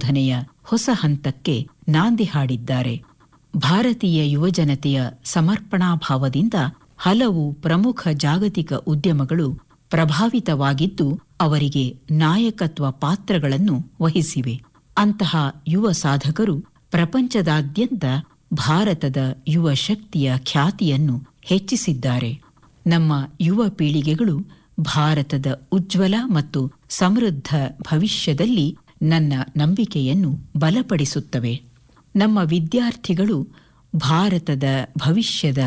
ಸಂಶೋಧನೆಯ ಹೊಸ ಹಂತಕ್ಕೆ ನಾಂದಿ ಹಾಡಿದ್ದಾರೆ ಭಾರತೀಯ ಯುವಜನತೆಯ ಸಮರ್ಪಣಾಭಾವದಿಂದ ಹಲವು ಪ್ರಮುಖ ಜಾಗತಿಕ ಉದ್ಯಮಗಳು ಪ್ರಭಾವಿತವಾಗಿದ್ದು ಅವರಿಗೆ ನಾಯಕತ್ವ ಪಾತ್ರಗಳನ್ನು ವಹಿಸಿವೆ ಅಂತಹ ಯುವ ಸಾಧಕರು ಪ್ರಪಂಚದಾದ್ಯಂತ ಭಾರತದ ಯುವ ಶಕ್ತಿಯ ಖ್ಯಾತಿಯನ್ನು ಹೆಚ್ಚಿಸಿದ್ದಾರೆ ನಮ್ಮ ಯುವ ಪೀಳಿಗೆಗಳು ಭಾರತದ ಉಜ್ವಲ ಮತ್ತು ಸಮೃದ್ಧ ಭವಿಷ್ಯದಲ್ಲಿ ನನ್ನ ನಂಬಿಕೆಯನ್ನು ಬಲಪಡಿಸುತ್ತವೆ ನಮ್ಮ ವಿದ್ಯಾರ್ಥಿಗಳು ಭಾರತದ ಭವಿಷ್ಯದ